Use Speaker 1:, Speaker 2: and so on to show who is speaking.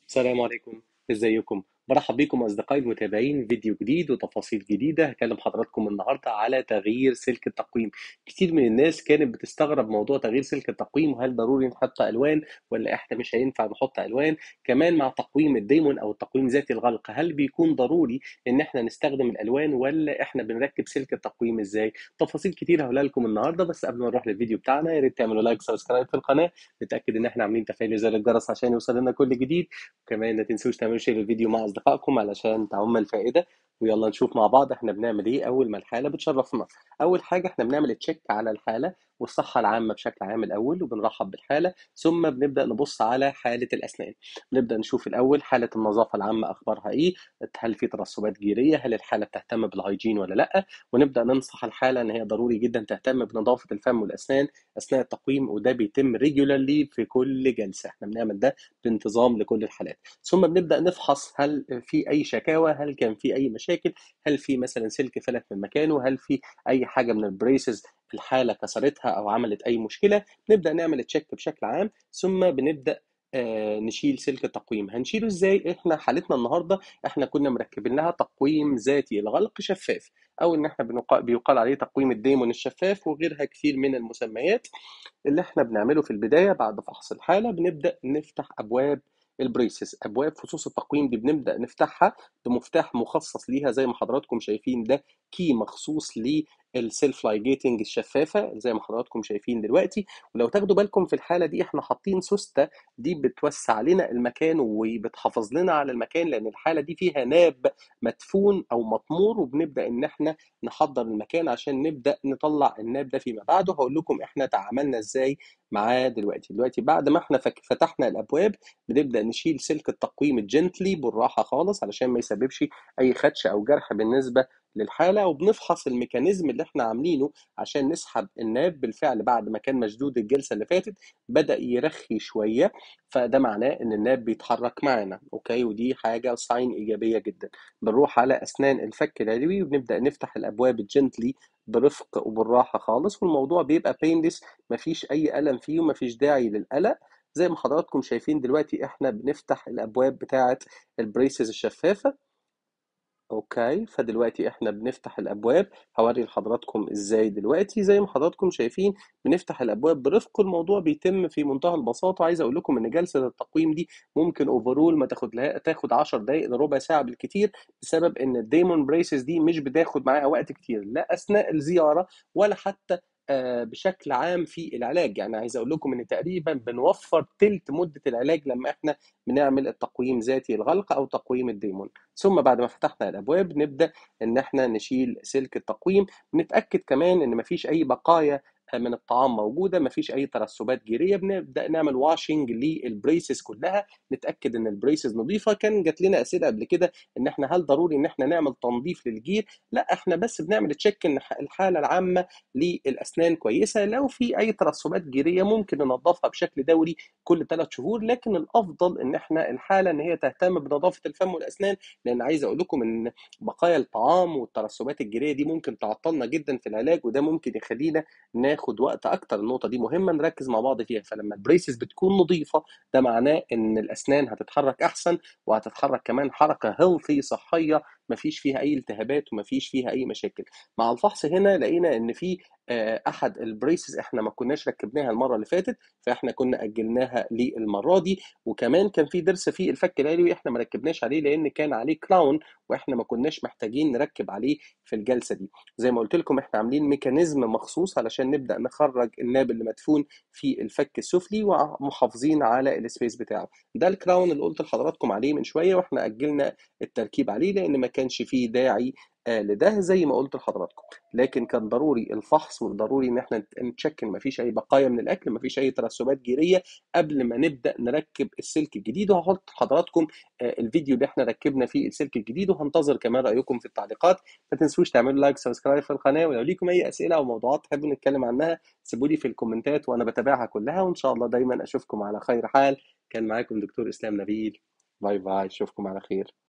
Speaker 1: السلام عليكم ازيكم برحب بكم اصدقائي المتابعين فيديو جديد وتفاصيل جديده هكلم حضراتكم النهارده على تغيير سلك التقويم كتير من الناس كانت بتستغرب موضوع تغيير سلك التقويم وهل ضروري نحط الوان ولا احنا مش هينفع نحط الوان كمان مع تقويم الديمون او التقويم ذاتي الغلق هل بيكون ضروري ان احنا نستخدم الالوان ولا احنا بنركب سلك التقويم ازاي تفاصيل كتير هقولها لكم النهارده بس قبل ما نروح للفيديو بتاعنا يا ريت تعملوا لايك سبسكرايب في القناه نتاكد ان احنا عاملين تفعيل زر الجرس عشان يوصل لنا كل جديد وكمان ما تنسوش تعملوا شير الفيديو مع اصدقائكم علشان تعم الفائده ويلا نشوف مع بعض احنا بنعمل ايه اول ما الحاله بتشرفنا اول حاجه احنا بنعمل تشيك على الحاله والصحه العامه بشكل عام الاول وبنرحب بالحاله ثم بنبدا نبص على حاله الاسنان بنبدا نشوف الاول حاله النظافه العامه اخبارها ايه هل في ترسبات جيريه هل الحاله بتهتم بالهيجين ولا لا ونبدا ننصح الحاله ان هي ضروري جدا تهتم بنظافه الفم والاسنان اثناء التقويم وده بيتم ريجولارلي في كل جلسه احنا بنعمل ده بانتظام لكل الحالات ثم بنبدا نفحص هل في اي شكاوى هل كان في اي مشاكل هل في مثلا سلك فلت من مكانه هل في اي حاجه من البريسز الحاله كسرتها او عملت اي مشكله نبدا نعمل تشيك بشكل عام ثم بنبدا آه نشيل سلك التقويم هنشيله ازاي احنا حالتنا النهارده احنا كنا مركبين لها تقويم ذاتي الغلق شفاف او ان احنا بنقال بيقال عليه تقويم الديمون الشفاف وغيرها كثير من المسميات اللي احنا بنعمله في البدايه بعد فحص الحاله بنبدا نفتح ابواب البريسز ابواب فصوص التقويم دي بنبدا نفتحها بمفتاح مخصص ليها زي ما حضراتكم شايفين ده كي مخصوص للسيلف لايجيتنج الشفافه زي ما حضراتكم شايفين دلوقتي ولو تاخدوا بالكم في الحاله دي احنا حاطين سوسته دي بتوسع لنا المكان وبتحافظ لنا على المكان لان الحاله دي فيها ناب مدفون او مطمور وبنبدا ان احنا نحضر المكان عشان نبدا نطلع الناب ده فيما بعد وهقول لكم احنا تعاملنا ازاي معاه دلوقتي دلوقتي بعد ما احنا فتحنا الابواب بنبدا نشيل سلك التقويم الجنتلي بالراحه خالص علشان ما يسببش اي خدش او جرح بالنسبه للحاله وبنفحص الميكانيزم اللي احنا عاملينه عشان نسحب الناب بالفعل بعد ما كان مشدود الجلسه اللي فاتت بدا يرخي شويه فده معناه ان الناب بيتحرك معانا اوكي ودي حاجه ساين ايجابيه جدا بنروح على اسنان الفك العلوي وبنبدا نفتح الابواب الجنتلي برفق وبالراحه خالص والموضوع بيبقى بينلس مفيش اي الم فيه ومفيش داعي للقلق زي ما حضراتكم شايفين دلوقتي احنا بنفتح الابواب بتاعه البريسز الشفافه اوكي فدلوقتي احنا بنفتح الابواب هوري لحضراتكم ازاي دلوقتي زي ما حضراتكم شايفين بنفتح الابواب برفق الموضوع بيتم في منتهى البساطه عايز اقول لكم ان جلسه التقويم دي ممكن اوفرول ما تاخد لها تاخد 10 دقائق لربع ساعه بالكتير بسبب ان الديمون بريسز دي مش بتاخد معاها وقت كتير لا اثناء الزياره ولا حتى بشكل عام في العلاج يعني عايز اقول لكم ان تقريبا بنوفر تلت مده العلاج لما احنا بنعمل التقويم ذاتي الغلق او تقويم الديمون ثم بعد ما فتحنا الابواب نبدا ان احنا نشيل سلك التقويم نتاكد كمان ان مفيش اي بقايا من الطعام موجوده مفيش اي ترسبات جيريه بنبدا نعمل واشنج للبريسز كلها نتاكد ان البريسز نظيفه كان جات لنا اسئله قبل كده ان احنا هل ضروري ان احنا نعمل تنظيف للجير لا احنا بس بنعمل تشيك ان الحاله العامه للاسنان كويسه لو في اي ترسبات جيريه ممكن ننظفها بشكل دوري كل ثلاث شهور لكن الافضل ان احنا الحاله ان هي تهتم بنظافه الفم والاسنان لان عايز اقول لكم ان بقايا الطعام والترسبات الجيريه دي ممكن تعطلنا جدا في العلاج وده ممكن يخلينا ناخد وقت اكتر النقطه دي مهمه نركز مع بعض فيها فلما البريسز بتكون نظيفه ده معناه ان الاسنان هتتحرك احسن وهتتحرك كمان حركه هيلثي صحيه مفيش فيها اي التهابات ومفيش فيها اي مشاكل مع الفحص هنا لقينا ان في احد البريسز احنا ما كناش ركبناها المره اللي فاتت فاحنا كنا اجلناها للمره دي وكمان كان في ضرس في الفك العلوي احنا ما ركبناش عليه لان كان عليه كلاون واحنا ما كناش محتاجين نركب عليه في الجلسه دي زي ما قلت لكم احنا عاملين ميكانيزم مخصوص علشان نبدا نخرج الناب اللي مدفون في الفك السفلي ومحافظين على السبيس بتاعه ده الكلاون اللي قلت لحضراتكم عليه من شويه واحنا اجلنا التركيب عليه لان ما كانش فيه داعي لده زي ما قلت لحضراتكم لكن كان ضروري الفحص وضروري ان احنا نتشك ان مفيش اي بقايا من الاكل مفيش اي ترسبات جيريه قبل ما نبدا نركب السلك الجديد وهحط لحضراتكم الفيديو اللي احنا ركبنا فيه السلك الجديد وهنتظر كمان رايكم في التعليقات ما تنسوش تعملوا لايك سبسكرايب في القناه ولو ليكم اي اسئله او موضوعات تحبوا نتكلم عنها سيبوا لي في الكومنتات وانا بتابعها كلها وان شاء الله دايما اشوفكم على خير حال كان معاكم دكتور اسلام نبيل باي باي اشوفكم على خير